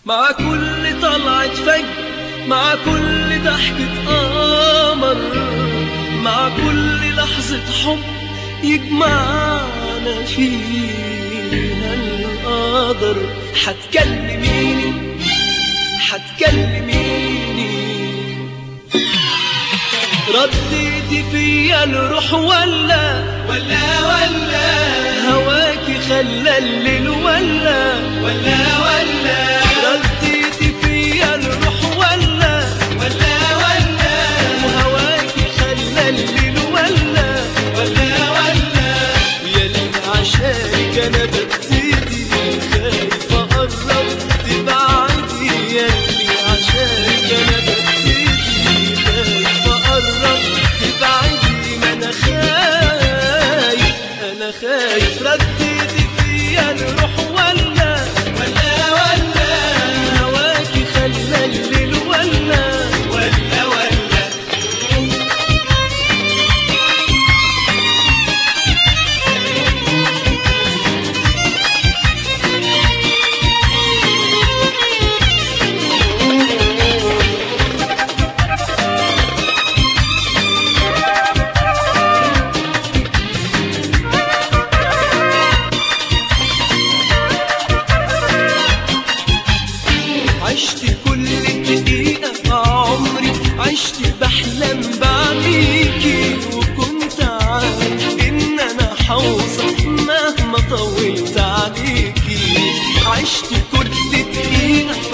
مع كل طلعة فجر مع كل ضحكة قمر مع كل لحظة حب يجمعنا فيها القدر حتكلميني حتكلميني رديتي فيا الروح ولا ولا ولا هواكي خلى الليل ولا ولا ولا رديتي فيا الروح ولا ولا ولا وهواكي خلى الليل ولا ولا ولا يلي عشانك انا ببتدي خايف اقرب تبعدي يلي عشانك انا ببتدي خايف اقرب تبعدي ما انا خايف انا خايف رديتي فيا الروح ولا ولا ولا هواكي خلى الليل ولا ولا ولا عشت كل دقيقة في عمري عشت بحلم بعديكي وكنت عارف إن أنا حوصل مهما طولت عليكي عشت كل دقيقة